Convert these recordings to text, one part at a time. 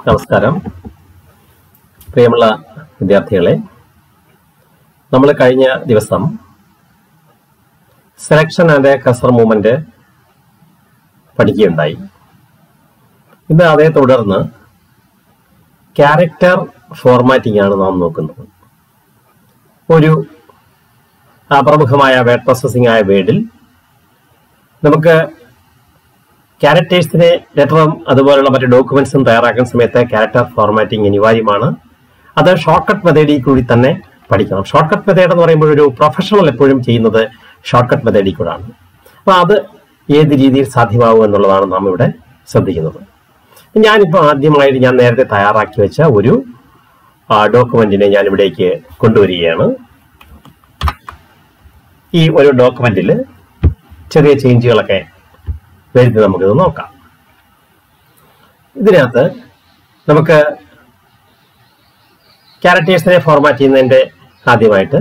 നമസ്കാരം പ്രിയമുള്ള വിദ്യാർത്ഥികളെ നമ്മൾ കഴിഞ്ഞ ദിവസം സെലക്ഷൻ ആൻഡ് കസർ മൂവ്മെന്റ് പഠിക്കുകയുണ്ടായി ഇന്ന് അതേ തുടർന്ന് ക്യാരക്ടർ ഫോർമാറ്റിംഗ് ആണ് നാം നോക്കുന്നത് ഒരു ആ, പ്രമുഖമായ വേർഡ് പ്രോസസ്സിംഗ് ആയ വേർഡിൽ നമുക്ക് ക്യാരക്ടേഴ്സിനെ ലെറ്ററും അതുപോലുള്ള മറ്റ് ഡോക്യുമെന്റ്സും തയ്യാറാക്കുന്ന സമയത്ത് ക്യാരക്ടർ ഫോർമാറ്റിംഗ് അനിവാര്യമാണ് അത് ഷോർട്ട് കട്ട് മെത്തേഡിൽ കൂടി തന്നെ പഠിക്കണം ഷോർട്ട് കട്ട് മെത്തേഡ് എന്ന് പറയുമ്പോൾ ഒരു പ്രൊഫഷണൽ എപ്പോഴും ചെയ്യുന്നത് ഷോർട്ട് കട്ട് മെത്തേഡിൽ കൂടാണ് അപ്പൊ അത് ഏത് രീതിയിൽ സാധ്യമാകും എന്നുള്ളതാണ് നാം ഇവിടെ ശ്രദ്ധിക്കുന്നത് ഞാനിപ്പോൾ ആദ്യമായിട്ട് ഞാൻ നേരത്തെ തയ്യാറാക്കി വെച്ച ഒരു ഡോക്യുമെന്റിനെ ഞാൻ ഇവിടേക്ക് കൊണ്ടുവരികയാണ് ഈ ഒരു ഡോക്യുമെന്റിൽ ചെറിയ ചേഞ്ചുകളൊക്കെ വരുത്തി നമുക്കിത് നോക്കാം ഇതിനകത്ത് നമുക്ക് ക്യാരക്ടേഴ്സിനെ ഫോർമാറ്റ് ചെയ്യുന്നതിന്റെ ആദ്യമായിട്ട്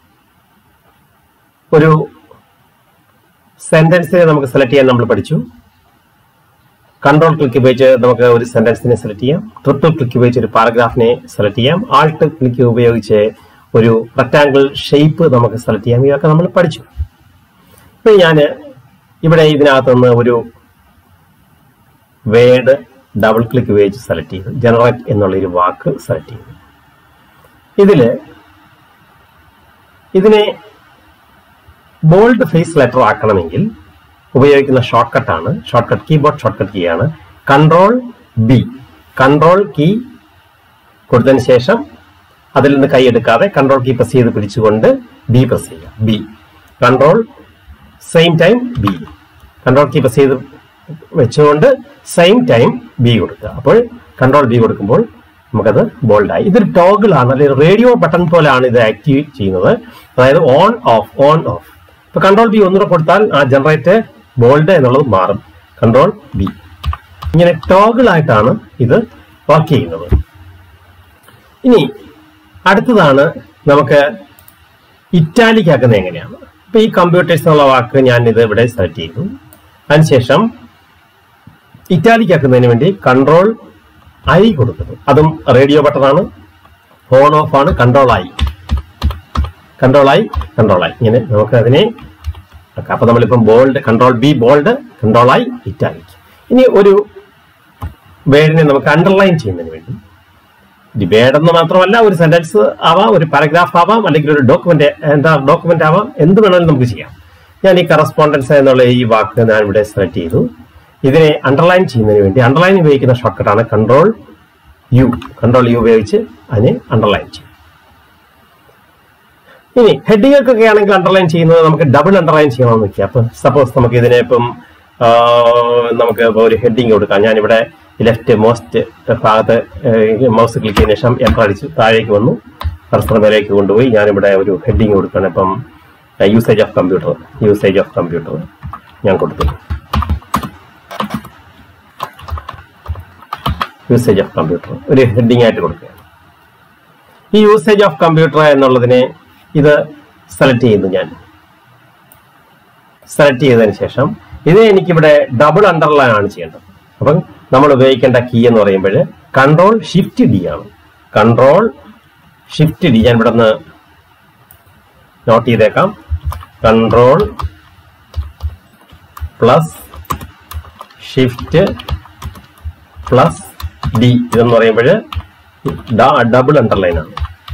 ഒരു സെന്റൻസിനെ നമുക്ക് സെലക്ട് ചെയ്യാൻ നമ്മൾ പഠിച്ചു കൺട്രോൾ ക്ലിക്ക് ഉപയോഗിച്ച് നമുക്ക് ഒരു സെന്റൻസിനെ സെലക്ട് ചെയ്യാം ട്രിപ്പിൾ ക്ലിക്ക് ഉപയോഗിച്ച് ഒരു പാരഗ്രാഫിനെ സെലക്ട് ചെയ്യാം ആൾട്ട് ക്ലിക്ക് ഉപയോഗിച്ച് ഒരു റെക്ടാങ്കിൾ ഷേപ്പ് നമുക്ക് സെലക്ട് ചെയ്യാം ഇതൊക്കെ നമ്മൾ പഠിച്ചു ഇപ്പൊ ഞാൻ ഇവിടെ ഇതിനകത്ത് നിന്ന് ഒരു വേഡ് ഡബിൾ ക്ലിക്ക് ഉപയോഗിച്ച് സെലക്ട് ചെയ്തു ജനറേറ്റ് എന്നുള്ള ഒരു വാക്ക് സെലക്ട് ചെയ്തു ഇതില് ഇതിനെ ബോൾഡ് ഫേസ് ലെറ്റർ ആക്കണമെങ്കിൽ ഉപയോഗിക്കുന്ന ഷോർട്ട് കട്ടാണ് short cut keyboard short cut key ആണ് കൺട്രോൾ ബി കൺട്രോൾ കീ കൊടുത്തതിന് ശേഷം അതിൽ നിന്ന് കൈയെടുക്കാതെ കൺട്രോൾ കീ പ്രസ് ചെയ്ത് പിടിച്ചുകൊണ്ട് ബി പ്രസ് ചെയ്യുക B control same time B control key press ചെയ്ത് വെച്ചുകൊണ്ട് സെയിം ടൈം ബി കൊടുക്കുക അപ്പോൾ കൺട്രോൾ ബി കൊടുക്കുമ്പോൾ നമുക്കത് ബോൾഡായി ഇതൊരു ടോഗിൾ ആണ് അല്ലെങ്കിൽ റേഡിയോ ബട്ടൺ പോലെയാണ് ഇത് ആക്ടിവേറ്റ് ചെയ്യുന്നത് അതായത് ഓൺ ഓഫ് ഓൺ ഓഫ് ഇപ്പൊ കൺട്രോൾ ബി ഒന്നുകൂടെ കൊടുത്താൽ ആ ജനറേറ്റ് ബോൾഡ് എന്നുള്ളത് മാറും കൺട്രോൾ ബി ഇങ്ങനെ ടോഗിൾ ആയിട്ടാണ് ഇത് വർക്ക് ചെയ്യുന്നത് ഇനി അടുത്തതാണ് നമുക്ക് ഇറ്റാലിക് ആക്കുന്നത് എങ്ങനെയാണ് ഇപ്പൊ ഈ കമ്പ്യൂട്ടേഴ്സ് എന്നുള്ള വാക്ക് ഞാൻ ഇത് ഇവിടെ സെലക്ട് ചെയ്തു അതിനുശേഷം ഇറ്റാലിക് ആക്കുന്നതിന് വേണ്ടി കൺട്രോൾ ഐ കൊടുക്കുന്നു അതും റേഡിയോ ബട്ടണാണ് ഓൺ ഓഫ് ആണ് control I control I control I ഇങ്ങനെ നമുക്ക് അതിനെ ആക്കാം. അപ്പൊ നമ്മളിപ്പം bold control B bold control I italic ഇനി ഒരു വേർഡിനെ നമുക്ക് അണ്ടർലൈൻ ചെയ്യുന്നതിന് വേണ്ടി ഡിബേഡ് എന്ന് മാത്രമല്ല ഒരു സെന്റൻസ് ആവാം ഒരു പാരഗ്രാഫ് ആവാം അല്ലെങ്കിൽ ഒരു ഡോക്യുമെന്റ് എന്താ ഡോക്യുമെന്റ് ആവാം എന്ത് വേണമെങ്കിലും നമുക്ക് ചെയ്യാം ഞാൻ ഈ കറസ്പോണ്ടൻസ് എന്നുള്ള ഈ വാക്ക് ഞാൻ ഇവിടെ സെലക്ട് ചെയ്തു ഇതിനെ അണ്ടർലൈൻ ചെയ്യുന്നതിന് വേണ്ടി അണ്ടർലൈൻ ഉപയോഗിക്കുന്ന ഷോർട്ട് കട്ടാണ് കൺട്രോൾ യു കൺട്രോൾ യു ഉപയോഗിച്ച് അതിനെ അണ്ടർലൈൻ ചെയ്യും ഇനി ഹെഡിങ്ങൊക്കെ ആണെങ്കിൽ അണ്ടർലൈൻ ചെയ്യുന്നത് നമുക്ക് ഡബിൾ അണ്ടർലൈൻ ചെയ്യണമെന്ന് വെക്കുക അപ്പൊ സപ്പോസ് നമുക്ക് ഇതിനെ ഇപ്പം ആ, നമുക്ക് ഇപ്പൊ ഒരു ഹെഡിങ് കൊടുക്കാം ഞാനിവിടെ ലെഫ്റ്റ് മോസ്റ്റ് ഭാഗത്ത് മൗസ് ക്ലിക്ക് ചെയ്തതിനു ശേഷം എൻ്റർ അടിച്ച് താഴേക്ക് വന്നു കർസർ മേലേക്ക് കൊണ്ടുപോയി ഞാനിവിടെ ഒരു ഹെഡിങ് കൊടുക്കണം ഇപ്പം usage of computer usage of computer ഞാൻ കൊടുത്തു യൂസേജ് ഓഫ് കമ്പ്യൂട്ടർ ഒരു ഹെഡിങ് ആയിട്ട് കൊടുക്കുക ഈ യൂസേജ് ഓഫ് കമ്പ്യൂട്ടർ എന്നുള്ളതിനെ ഇത് സെലക്ട് ചെയ്യുന്നു ഞാൻ സെലക്ട് ചെയ്തതിന് ശേഷം ഇത് എനിക്കിവിടെ ഡബിൾ അണ്ടർലൈൻ ആണ് ചെയ്യേണ്ടത് അപ്പം നമ്മൾ ഉപയോഗിക്കേണ്ട കീ എന്ന് പറയുമ്പോൾ കൺട്രോൾ ഷിഫ്റ്റ് ഡി ആണ് കൺട്രോൾ ഷിഫ്റ്റ് ഡി ഞാൻ ഇവിടെ നിന്ന് നോട്ട് ചെയ്തേക്കാം control plus shift plus D ഇതെന്ന് പറയുമ്പോൾ ഡബിൾ അണ്ടർലൈൻ ആണ്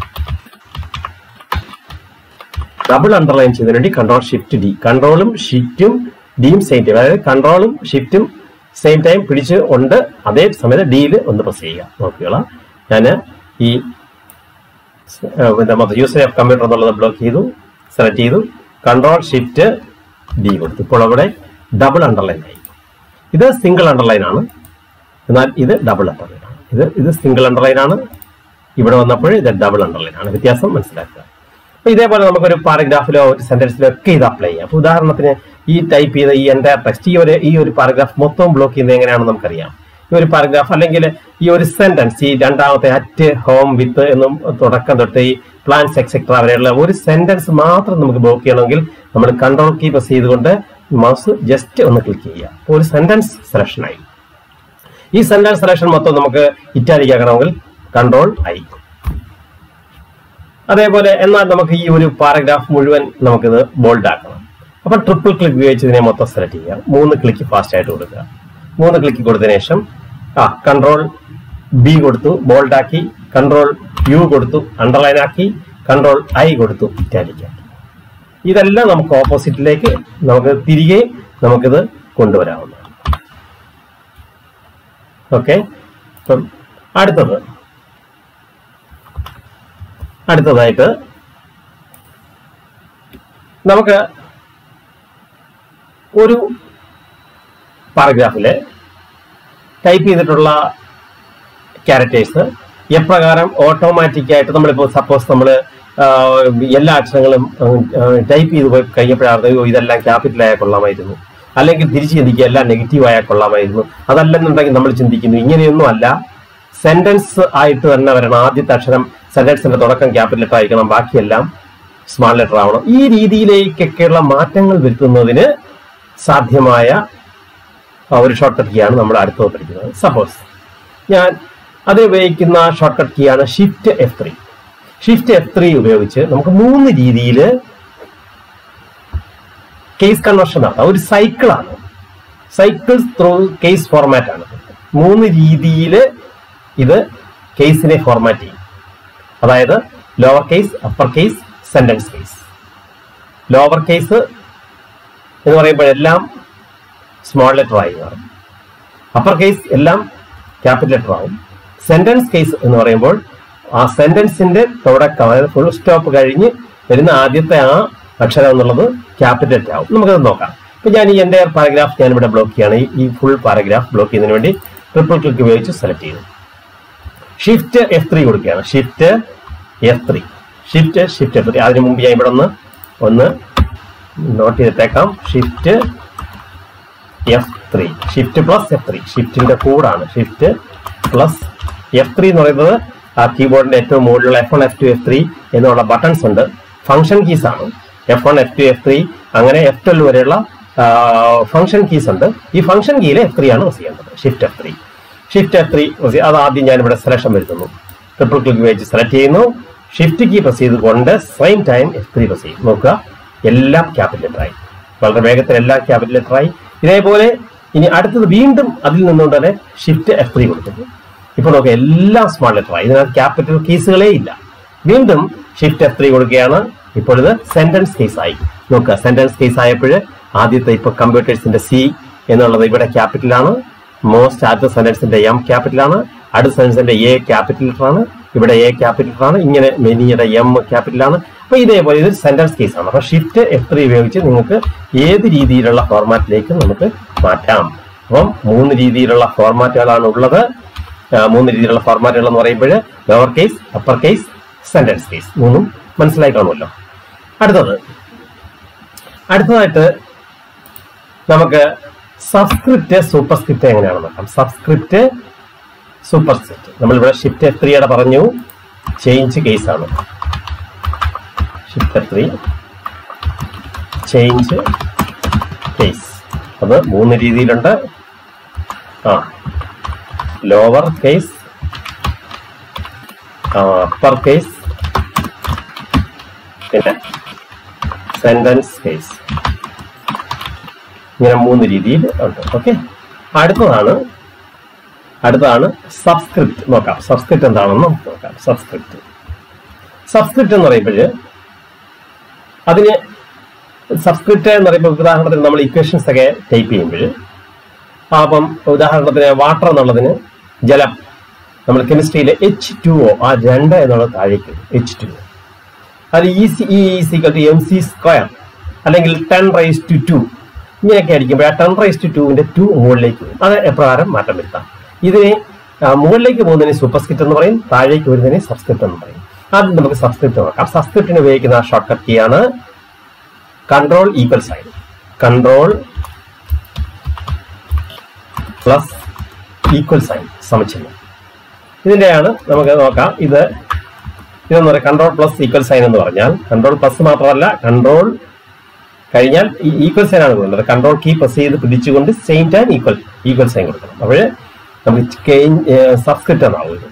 ഡബിൾ അണ്ടർലൈൻ ചെയ്യുന്നതിന് വേണ്ടി കൺട്രോൾ ഷിഫ്റ്റ് ഡി കൺട്രോളും ഷിഫ്റ്റും ഡിയും സെയിം ടൈം അതായത് കൺട്രോളും ഷിഫ്റ്റും സെയിം ടൈം പിടിച്ച് ഉണ്ട് അതേ സമയത്ത് ഡിയിൽ ഒന്ന് പ്രസ് ചെയ്യുക നോക്കിയോളാം ഞാൻ ഈ യൂസർ ഓഫ് കമ്പ്യൂട്ടർ എന്നുള്ളത് ബ്ലോക്ക് ചെയ്തു സെലക്ട് ചെയ്തു കൺട്രോൾ ഷിഫ്റ്റ് ഡി കൊടുത്തു ഇപ്പോൾ അവിടെ ഡബിൾ അണ്ടർലൈൻ ആയി ഇത് സിംഗിൾ അണ്ടർലൈൻ ആണ് എന്നാൽ ഇത് ഡബിൾ അണ്ടർലൈൻ ആണ് ഇത് ഇത് സിംഗിൾ അണ്ടർലൈൻ ആണ് ഇവിടെ വന്നപ്പോൾ ഇത് ഡബിൾ അണ്ടർലൈൻ ആണ് വ്യത്യാസം മനസ്സിലാക്കുക അപ്പൊ ഇതേപോലെ നമുക്കൊരു പാരഗ്രാഫിലോ ഒരു സെന്റൻസിലോ ഒക്കെ ഇത് അപ്ലൈ ചെയ്യാം അപ്പൊ ഉദാഹരണത്തിന് ഈ ടൈപ്പ് ചെയ്ത ഈ എൻ്റെ ടെക്സ്റ്റ് ഈ ഒരു ഈ ഒരു പാരഗ്രാഫ് മൊത്തം ബ്ലോക്ക് ചെയ്യുന്നത് എങ്ങനെയാണെന്ന് നമുക്കറിയാം ഈ ഒരു പാരഗ്രാഫ് അല്ലെങ്കിൽ ഈ ഒരു സെന്റൻസ് ഈ രണ്ടാമത്തെ അറ്റ് ഹോം വിത്ത് എന്നും തുടക്കം തൊട്ട് ഈ പ്ലാൻസ് എക്സെട്ര വരെയുള്ള ഒരു സെന്റൻസ് മാത്രം നമുക്ക് ബ്ലോക്ക് ചെയ്യണമെങ്കിൽ നമ്മൾ കൺട്രോൾ കീ പ്രസ് ചെയ്തുകൊണ്ട് മൗസ് ജസ്റ്റ് ഒന്ന് ക്ലിക്ക് ചെയ്യുക അപ്പോൾ ഒരു സെന്റൻസ് സെലക്ഷൻ ആയി ഈ സെന്റൻസ് സെലക്ഷൻ മൊത്തം നമുക്ക് ഇറ്റാലിക് ആക്കണമെങ്കിൽ കൺട്രോൾ ഐ അതേപോലെ എന്നാൽ നമുക്ക് ഈ ഒരു പാരഗ്രാഫ് മുഴുവൻ നമുക്കിത് ബോൾഡ് ആക്കണം അപ്പൊ ട്രിപ്പിൾ ക്ലിക്ക് ഉപയോഗിച്ച് ഇതിനെ മൊത്തം സെലക്ട് ചെയ്യുക മൂന്ന് ക്ലിക്ക് ഫാസ്റ്റ് ആയിട്ട് കൊടുക്കുക മൂന്ന് ക്ലിക്ക് കൊടുത്തതിന് ശേഷം ആ കൺട്രോൾ ബി കൊടുത്തു ബോൾഡ് ആക്കി കൺട്രോൾ യു കൊടുത്തു അണ്ടർലൈൻ ആക്കി കൺട്രോൾ ഐ കൊടുത്തു ഇറ്റാലിക് ആക്കി ഇതെല്ലാം നമുക്ക് ഓപ്പോസിറ്റിലേക്ക് നമുക്ക് തിരികെ നമുക്കിത് കൊണ്ടുവരാവുന്നതാണ് ഓക്കെ അപ്പം അടുത്തത് അടുത്തതായിട്ട് നമുക്ക് ഒരു പാരഗ്രാഫില് ടൈപ്പ് ചെയ്തിട്ടുള്ള ക്യാരക്ടേഴ്സ് എപ്രകാരം ഓട്ടോമാറ്റിക് ആയിട്ട് നമ്മളിപ്പോൾ സപ്പോസ് നമ്മൾ എല്ലാ അക്ഷരങ്ങളും ടൈപ്പ് ചെയ്ത് പോയി കഴിഞ്ഞപ്പോഴാണ് ഇതെല്ലാം ക്യാപിറ്റൽ ആയാൽ കൊള്ളാമായിരുന്നു അല്ലെങ്കിൽ തിരിച്ച് ചിന്തിക്കുക എല്ലാം നെഗറ്റീവ് ആയാൽ കൊള്ളാമായിരുന്നു അതല്ലെന്നുണ്ടെങ്കിൽ നമ്മൾ ചിന്തിക്കുന്നു ഇങ്ങനെയൊന്നും അല്ല സെന്റൻസ് ആയിട്ട് തന്നെ വരണം ആദ്യത്തെ അക്ഷരം സെന്റൻസിന്റെ തുടക്കം ക്യാപിറ്റൽ ലെറ്റർ ആയിരിക്കണം ബാക്കിയെല്ലാം സ്മാൾ ലെറ്റർ ആവണം ഈ രീതിയിലേക്കൊക്കെയുള്ള മാറ്റങ്ങൾ വരുത്തുന്നതിന് സാധ്യമായ ആ, ഒരു ഷോർട്ട് കട്ട് കീയാണ് നമ്മൾ അടുത്തത് പഠിക്കുന്നത് സപ്പോസ് ഞാൻ അത് ഉപയോഗിക്കുന്ന ഷോർട്ട് കട്ട് കീയാണ് shift F three shift F three ഉപയോഗിച്ച് നമുക്ക് മൂന്ന് രീതിയിൽ കേസ് കൺവേർഷൻ നടത്താം ഒരു സൈക്കിളാണ് സൈക്കിൾ ത്രൂ കേസ് ഫോർമാറ്റ് ആണ് മൂന്ന് രീതിയിൽ ഇത് കേസിനെ ഫോർമാറ്റ് ചെയ്യും അതായത് lower case upper case sentence case lower case എന്ന് പറയുമ്പോഴെല്ലാം സ്മോൾ ലെറ്റർ ആയി മാറും അപ്പർ കേസ് എല്ലാം ക്യാപിറ്റൽ ലെറ്റർ ആവും സെന്റൻസ് കേസ് എന്ന് പറയുമ്പോൾ ആ സെന്റൻസിന്റെ തുടക്കം അതായത് ഫുൾ സ്റ്റോപ്പ് കഴിഞ്ഞ് വരുന്ന ആദ്യത്തെ ആ അക്ഷരം എന്നുള്ളത് ക്യാപിറ്റൽ ലെറ്റർ ആവും നമുക്കത് നോക്കാം ഇപ്പൊ ഞാൻ ഈ എൻ്റെ പാരഗ്രാഫ് ഞാൻ ഇവിടെ ബ്ലോക്ക് ചെയ്യാണ് ഈ- ഈ ഫുൾ പാരഗ്രാഫ് ബ്ലോക്ക് ചെയ്യുന്നതിന് വേണ്ടി ട്രിപ്പിൾ ക്ലിക്ക് ഉപയോഗിച്ച് സെലക്ട് ചെയ്തു ഷിഫ്റ്റ് എഫ് ത്രീ കൊടുക്കുകയാണ് shift F three shift shift F three അതിന് മുമ്പ് ഞാൻ ഇവിടെ ഒന്ന് ഒന്ന് നോട്ട് ചെയ്തിട്ടേക്കാം shift F three shift plus F three ഷിഫ്റ്റിന്റെ കൂടാണ് ഷിഫ്റ്റ് പ്ലസ് എഫ് ത്രീ എന്ന് പറയുന്നത് ആ കീബോർഡിന്റെ ഏറ്റവും മുകളിലുള്ള F one F two F three എന്നുള്ള ബട്ടൺസ് ഉണ്ട് ഫംഗ്ഷൻ കീസ് ആണ് F one F two F three അങ്ങനെ എഫ് ട്വൽവ് വരെയുള്ള ഫംഗ്ഷൻ കീസ് ഉണ്ട് ഈ ഫംഗ്ഷൻ കീയിൽ എഫ് ത്രീ ആണ് പ്രസ് ചെയ്യേണ്ടത് shift F three shift F three അത് ആദ്യം ഞാൻ ഇവിടെ സെലക്ഷൻ വരുത്തുന്നു ട്രിപ്പിൾ ക്ലിക്ക് ഉപയോഗിച്ച് സെലക്ട് ചെയ്യുന്നു ഷിഫ്റ്റ് കീ പ്രസ് ചെയ്തുകൊണ്ട് same time F three press ചെയ്യും നോക്കുക എല്ലാം ക്യാപിറ്റൽ ലെറ്ററായി വളരെ വേഗത്തിൽ എല്ലാം ക്യാപിറ്റൽ ലെറ്ററായി ഇതേപോലെ ഇനി അടുത്തത് വീണ്ടും അതിൽ നിന്നുകൊണ്ട് തന്നെ ഷിഫ്റ്റ് എഫ് ത്രീ കൊടുക്കുന്നു ഇപ്പോൾ നോക്കുക എല്ലാം സ്മാൾ ലെറ്ററായി ഇതിനകത്ത് ക്യാപിറ്റൽ കേസുകളേ ഇല്ല വീണ്ടും ഷിഫ്റ്റ് എഫ് ത്രീ കൊടുക്കുകയാണ് ഇപ്പോൾ ഇത് സെന്റൻസ് കേസ് ആയി നോക്കുക സെന്റൻസ് കേസ് ആയപ്പോൾ ആദ്യത്തെ ഇപ്പൊ കമ്പ്യൂട്ടേഴ്സിന്റെ സി എന്നുള്ളത് ഇവിടെ ക്യാപിറ്റലാണ് മോസ്റ്റ് ആദ്യത്തെ സെന്റൻസിന്റെ എം ക്യാപിറ്റലാണ് അടുത്ത സെന്റൻസിന്റെ എ ക്യാപിറ്റൽ ലെറ്റർ ആണ് ഇവിടെ എ ക്യാപിറ്റൽ ലെറ്റർ ആണ് ഇങ്ങനെ മെനിയുടെ എം ക്യാപിറ്റലാണ് അപ്പൊ ഇതേപോലെ ഇത് സെന്റൻസ് കേസ് ആണ് അപ്പൊ ഷിഫ്റ്റ് എഫ് ത്രീ ഉപയോഗിച്ച് നിങ്ങൾക്ക് ഏത് രീതിയിലുള്ള ഫോർമാറ്റിലേക്ക് നമുക്ക് മാറ്റാം അപ്പം മൂന്ന് രീതിയിലുള്ള ഫോർമാറ്റുകളാണ് ഉള്ളത് ആ, മൂന്ന് രീതിയിലുള്ള ഫോർമാറ്റുകൾ എന്ന് പറയുമ്പോൾ lower case upper case sentence case മൂന്നും മനസ്സിലായി കാണുമല്ലോ അടുത്തത് അടുത്തതായിട്ട് നമുക്ക് സബ്സ്ക്രിപ്റ്റ് സൂപ്പർ സ്ക്രിപ്റ്റ് എങ്ങനെയാണെന്ന് നോക്കാം സബ്സ്ക്രിപ്റ്റ് സൂപ്പർ സ്ക്രിപ്റ്റ് നമ്മളിവിടെ ഷിഫ്റ്റ് എഫ് ത്രീയുടെ പറഞ്ഞു ചേഞ്ച് കേസ് ആണ് shift F three change case അത് മൂന്ന് രീതിയിലുണ്ട് ആ ലോവർ കേസ് അപ്പർ കേസ് പിന്നെ സെന്റൻസ് കേസ് ഇങ്ങനെ മൂന്ന് രീതിയിൽ ഉണ്ട് ഓക്കെ അടുത്തതാണ് അടുത്തതാണ് സബ്സ്ക്രിപ്റ്റ് നോക്കാം സബ്സ്ക്രിപ്റ്റ് എന്താണെന്ന് നമുക്ക് നോക്കാം സബ്സ്ക്രിപ്റ്റ് സബ്സ്ക്രിപ്റ്റ് എന്ന് പറയുമ്പോൾ അതിന് സബ്സ്ക്രിപ്റ്റ് എന്ന് പറയുമ്പോൾ ഉദാഹരണത്തിന് നമ്മൾ ഇക്വേഷൻസ് ഒക്കെ ടൈപ്പ് ചെയ്യുമ്പോൾ അപ്പം ഉദാഹരണത്തിന് വാട്ടർ എന്നുള്ളതിന് ജലം നമ്മൾ കെമിസ്ട്രിയിലെ എച്ച് ടു ഒ ആ രണ്ട് എന്നുള്ളത് താഴേക്ക് എച്ച് ടു അത് E C equal to M C square അല്ലെങ്കിൽ ടെൻ റൈസ് ടു ടു ഇങ്ങനെയൊക്കെ അടിക്കുമ്പോൾ ആ ടെൻ റൈസ് ടു ടുവിന്റെ ടു മുകളിലേക്ക് വരും അത് എപ്രകാരം മാറ്റം വരുത്താം ഇതിനെ ആ, മുകളിലേക്ക് പോകുന്നതിന് സൂപ്പർസ്ക്രിപ്റ്റ് എന്ന് പറയും താഴേക്ക് വരുന്നതിന് സബ്സ്ക്രിപ്റ്റ് എന്ന് പറയും ആദ്യം നമുക്ക് സബ്സ്ക്രിപ്റ്റ് നോക്കാം സബ്സ്ക്രിപ്റ്റിന് ഉപയോഗിക്കുന്ന ഷോർട്ട് കട്ട് കീയാണ് control equal sign control plus equal sign സമചിഹ്നം ഇതിന്റെയാണ് നമുക്ക് നോക്കാം ഇത് ഇതെന്ന് പറയാം കൺട്രോൾ പ്ലസ് ഈക്വൽ സൈൻ എന്ന് പറഞ്ഞാൽ കൺട്രോൾ പ്ലസ് മാത്രമല്ല കൺട്രോൾ കഴിഞ്ഞാൽ ഈക്വൽ സൈൻ ആണ് കൊടുക്കുന്നത് കൺട്രോൾ കീ പ്രസ് ചെയ്ത് പിടിച്ചുകൊണ്ട് same time equal equal sign കൊടുക്കണം അപ്പോൾ നമുക്ക് സബ്സ്ക്രിപ്റ്റ് എന്നാവും ഇത്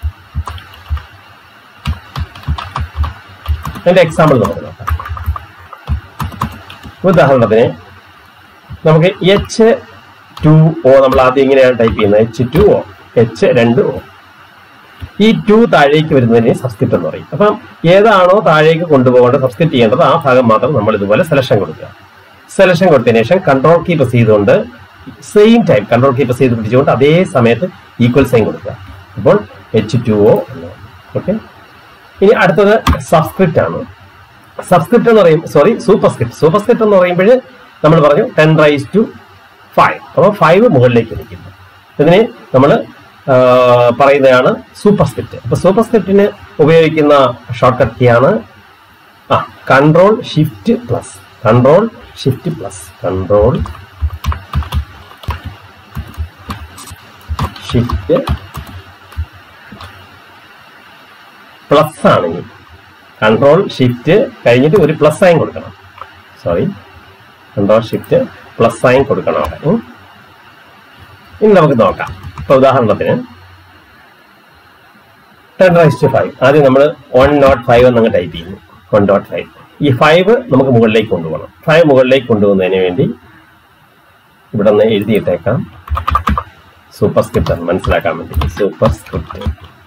അതിന്റെ എക്സാമ്പിൾ നമുക്ക് നോക്കാം ഉദാഹരണത്തിന് നമുക്ക് എച്ച് ടു ഒ നമ്മൾ ആദ്യം ഇങ്ങനെയാണ് ടൈപ്പ് ചെയ്യുന്നത് എച്ച് ടു ഒ എച്ച് രണ്ട് ഒ ഈ ടു താഴേക്ക് വരുന്നതിന് സബ്സ്ക്രിപ്റ്റ് എന്ന് പറയും അപ്പം ഏതാണോ താഴേക്ക് കൊണ്ടുപോകേണ്ടത് സബ്സ്ക്രിപ്റ്റ് ചെയ്യേണ്ടത് ആ ഭാഗം മാത്രം നമ്മൾ ഇതുപോലെ സെലക്ഷൻ കൊടുക്കുക സെലക്ഷൻ കൊടുത്തതിന് ശേഷം കൺട്രോൾ കീ പ്രസ് ചെയ്തുകൊണ്ട് same time control key press ചെയ്ത് പിടിച്ചുകൊണ്ട് അതേ സമയത്ത് ഈക്വൽ സൈൻ കൊടുക്കുക അപ്പോൾ എച്ച് ടു ഒ ഓക്കെ ഇനി അടുത്തത് സബ്സ്ക്രിപ്റ്റ് ആണ് സബ്സ്ക്രിപ്റ്റ് എന്ന് പറയും sorry super script super script എന്ന് പറയുമ്പോൾ നമ്മൾ പറഞ്ഞു ടെൻ റൈസ് ടു ഫൈവ് അപ്പോൾ ഫൈവ് മുകളിലേക്ക് നിൽക്കുന്നു ഇതിനെ നമ്മൾ പറയുന്നതാണ് സൂപ്പർ സ്ക്രിപ്റ്റ് അപ്പൊ സൂപ്പർ സ്ക്രിപ്റ്റിന് ഉപയോഗിക്കുന്ന ഷോർട്ട് കട്ട് കീയാണ് ആ control shift plus control shift plus control shift plus ആണ് ഇനി കൺട്രോൾ ഷിഫ്റ്റ് കഴിഞ്ഞിട്ട് ഒരു പ്ലസ് സൈൻ കൊടുക്കണം sorry control shift plus sign കൊടുക്കണം അവിടെ ഉം. ഇനി നമുക്ക് നോക്കാം ഇപ്പൊ ഉദാഹരണത്തിന് ടെൻ റൈസ് ഫൈവ് ആദ്യം നമ്മൾ വൺ നോട്ട് ഫൈവ് എന്നങ്ങ് ടൈപ്പ് ചെയ്യുന്നു വൺ ഡോട്ട് ഫൈവ് ഈ ഫൈവ് നമുക്ക് മുകളിലേക്ക് കൊണ്ടുപോകണം ഫൈവ് മുകളിലേക്ക് കൊണ്ടുപോകുന്നതിന് വേണ്ടി ഇവിടെ നിന്ന് എഴുതിയിട്ടേക്കാം സൂപ്പർ സ്ക്രിപ്റ്റ് ആണ് മനസ്സിലാക്കാൻ വേണ്ടി സൂപ്പർ സ്ക്രിപ്റ്റ്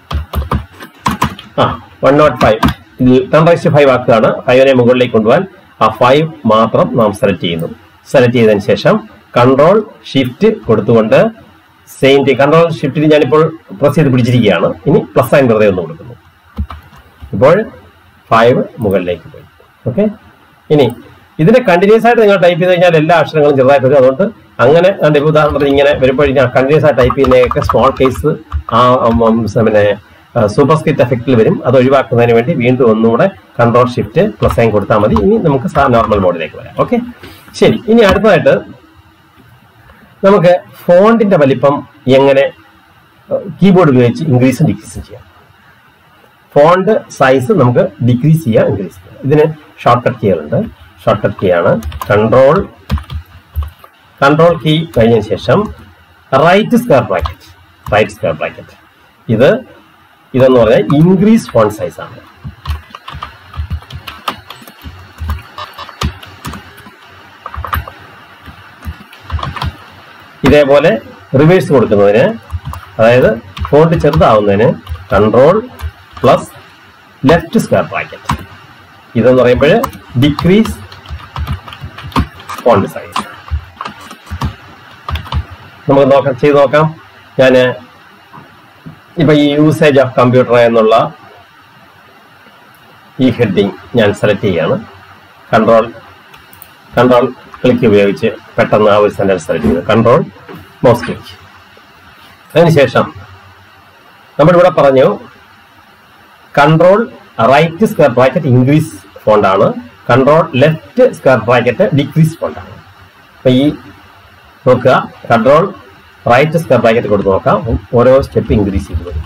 ആ വൺ നോട്ട് ഫൈവ് ഇതിൽ ടെൻ റൈസ് ഫൈവ് ആക്കുകയാണ് ഫൈവിനെ മുകളിലേക്ക് കൊണ്ടുപോകാൻ ആ ഫൈവ് മാത്രം നാം സെലക്ട് ചെയ്യുന്നു സെലക്ട് ചെയ്തതിന് ശേഷം കൺട്രോൾ ഷിഫ്റ്റ് കൊടുത്തുകൊണ്ട് സെയിം കൺട്രോൾ ഷിഫ്റ്റിൽ ഞാനിപ്പോൾ പ്രസ് ചെയ്ത് പിടിച്ചിരിക്കുകയാണ് ഇനി പ്ലസ് സൈൻ വെറുതെ ഒന്ന് കൊടുക്കുന്നു ഇപ്പോൾ ഫൈവ് മുകളിലേക്ക് പോയി ഓക്കെ ഇനി ഇതിനെ കണ്ടിന്യൂസ് ആയിട്ട് നിങ്ങൾ ടൈപ്പ് ചെയ്ത് കഴിഞ്ഞാൽ എല്ലാ അക്ഷരങ്ങളും ചെറുതായിട്ട് വരും അതുകൊണ്ട് അങ്ങനെ കണ്ട് ഇപ്പോൾ ഉദാഹരണത്തിന് ഇങ്ങനെ വരുമ്പോൾ ഞാൻ കണ്ടിന്യൂസ് ആയിട്ട് ടൈപ്പ് ചെയ്യുന്നതൊക്കെ സ്മോൾ കേസ് ആ ഉം, ഉം, പിന്നെ സൂപ്പർ സ്ക്രിപ്റ്റ് എഫക്റ്റിൽ വരും അത് ഒഴിവാക്കുന്നതിന് വേണ്ടി വീണ്ടും ഒന്നുകൂടെ കൺട്രോൾ ഷിഫ്റ്റ് പ്ലസ് സൈൻ കൊടുത്താൽ മതി ഇനി നമുക്ക് നോർമൽ മോഡിലേക്ക് വരാം ഓക്കെ ശരി ഇനി അടുത്തതായിട്ട് നമുക്ക് ഫോണ്ടിന്റെ വലിപ്പം എങ്ങനെ കീബോർഡ് ഉപയോഗിച്ച് ഇൻക്രീസും ഡിക്രീസും ചെയ്യാം ഫോണ്ട് സൈസ് നമുക്ക് ഡിക്രീസ് ചെയ്യാം ഇൻക്രീസ് ചെയ്യാം ഇതിന് ഷോർട്ട് കട്ട് കീകളുണ്ട് ഷോർട്ട് കട്ട് കീ ആണ് കൺട്രോൾ കൺട്രോൾ കീ കഴിഞ്ഞതിന് ശേഷം right square bracket right square bracket ഇത് ഇതെന്ന് പറഞ്ഞാൽ ഇൻക്രീസ് ഫോണ്ട് സൈസ് ആണ് ഇതേപോലെ റിവേഴ്സ് കൊടുക്കുന്നതിന് അതായത് ഫോണ്ട് ചെറുതാവുന്നതിന് control plus left square bracket ഇതെന്ന് പറയുമ്പോൾ ഡിക്രീസ് ഫോണ്ട് സൈസ് നമുക്ക് നോക്കാം ചെയ്ത് നോക്കാം ഞാൻ ഇപ്പൊ ഈ യൂസേജ് ഓഫ് കമ്പ്യൂട്ടർ എന്നുള്ള ഈ ഹെഡിങ് ഞാൻ സെലക്ട് ചെയ്യാണ് കൺട്രോൾ കൺട്രോൾ ക്ലിക്ക് ഉപയോഗിച്ച് പെട്ടെന്ന് ആ ഒരു സെന്റൻസ് സെലക്ട് ചെയ്തു കൺട്രോൾ മൗസ് ക്ലിക്ക് അതിനുശേഷം നമ്മളിവിടെ പറഞ്ഞു control right square bracket increase ഫോണ്ടാണ് control left square bracket decrease ഫോണ്ടാണ് അപ്പൊ ഈ നോക്കുക കൺട്രോൾ റൈറ്റ് സ്ക്വയർ ബ്രാക്കറ്റ് കൊടുത്ത് നോക്കാം ഓരോ സ്റ്റെപ്പ് ഇൻക്രീസ് ചെയ്ത് വരും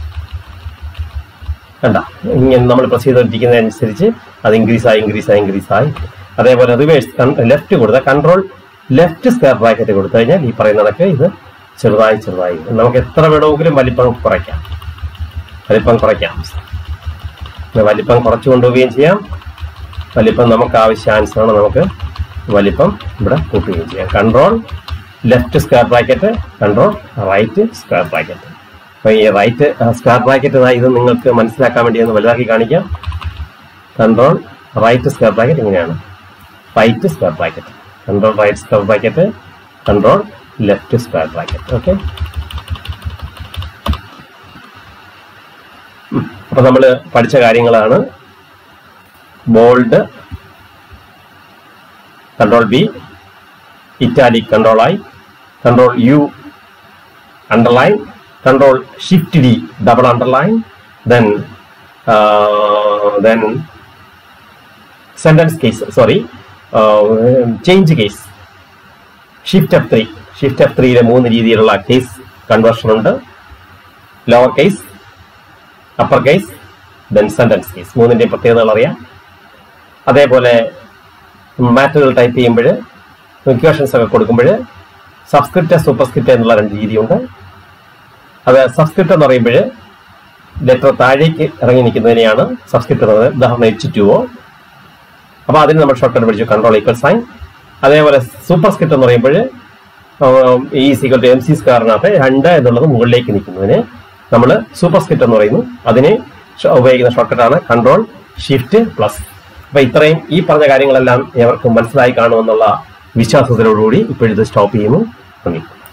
കണ്ട ഇങ്ങനെ നമ്മൾ പ്രസ് ചെയ്തുകൊണ്ടിരിക്കുന്നതനുസരിച്ച് അത് ഇൻക്രീസ് ആയി ഇൻക്രീസ് ആയി ഇൻക്രീസ് ആയി അതേപോലെ റിവേഴ്സ് ലെഫ്റ്റ് കൊടുത്ത കൺട്രോൾ ലെഫ്റ്റ് സ്ക്വയർ ബ്രാക്കറ്റ് കൊടുത്തു കഴിഞ്ഞാൽ ഈ പറയുന്നതൊക്കെ ഇത് ചെറുതായി ചെറുതായി വരും. നമുക്ക് എത്ര വേണമെങ്കിലും വലിപ്പം കുറയ്ക്കാം വലിപ്പം കുറയ്ക്കാം ഇത് വലിപ്പം കുറച്ചു കൊണ്ടുപോവുകയും ചെയ്യാം വലിപ്പം നമുക്ക് ആവശ്യാനുസരണം നമുക്ക് വലിപ്പം ഇവിടെ കൂട്ടുകയും ചെയ്യാം control left square bracket control right square bracket അപ്പൊ ഈ റൈറ്റ് സ്ക്വയർ ബ്രാക്കറ്റ് ഇത് നിങ്ങൾക്ക് മനസ്സിലാക്കാൻ വേണ്ടി ഒന്ന് വലുതാക്കി കാണിക്കാം കൺട്രോൾ റൈറ്റ് സ്ക്വയർ ബ്രാക്കറ്റ് ഇങ്ങനെയാണ് right square bracket control right square bracket control left square bracket okay അപ്പൊ നമ്മൾ പഠിച്ച കാര്യങ്ങളാണ് bold control B italic control I control U underline control shift d double underline then uh, then sentence case sorry uh, change case shift F three shift F ത്രീയിലെ മൂന്ന് രീതിയിലുള്ള case conversion ഉണ്ട് lower case upper case then sentence case മൂന്നിന്റെയും പ്രത്യേകതകൾ അറിയാം അതേപോലെ മാറ്ററുകൾ type ചെയ്യുമ്പോൾ equations ഒക്കെ കൊടുക്കുമ്പോൾ സബ്സ്ക്രിപ്റ്റ് സൂപ്പർസ്ക്രിപ്റ്റ് എന്നുള്ള രണ്ട് രീതിയുണ്ട് അത് സബ്സ്ക്രിപ്റ്റ് എന്ന് പറയുമ്പോൾ ലെറ്റർ താഴേക്ക് ഇറങ്ങി നിൽക്കുന്നതിനെയാണ് സബ്സ്ക്രിപ്റ്റ് എന്ന് പറയുന്നത് ഉദാഹരണം എച്ച് ടു ഒ അപ്പോൾ അതിന് നമ്മൾ ഷോർട്ട് കട്ട് പഠിച്ചു കൺട്രോൾ ഈക്വൽ സൈൻ അതേപോലെ സൂപ്പർ സ്ക്രിപ്റ്റ് എന്ന് പറയുമ്പോൾ E equal to M C സ്ക്വയറിനകത്ത് രണ്ട് എന്നുള്ളത് മുകളിലേക്ക് നിൽക്കുന്നതിന് നമ്മൾ സൂപ്പർ സ്ക്രിപ്റ്റ് എന്ന് പറയുന്നു അതിന് ഷ- ഉപയോഗിക്കുന്ന ഷോർട്ട് കട്ടാണ് കൺട്രോൾ ഷിഫ്റ്റ് പ്ലസ് അപ്പൊ ഇത്രയും ഈ പറഞ്ഞ കാര്യങ്ങളെല്ലാം ഏവർക്കും മനസ്സിലായി കാണുമെന്നുള്ള വിശ്വാസത്തിനോടുകൂടി ഇപ്പോഴിത് സ്റ്റോപ്പ് ചെയ്യുന്നു നന്ദി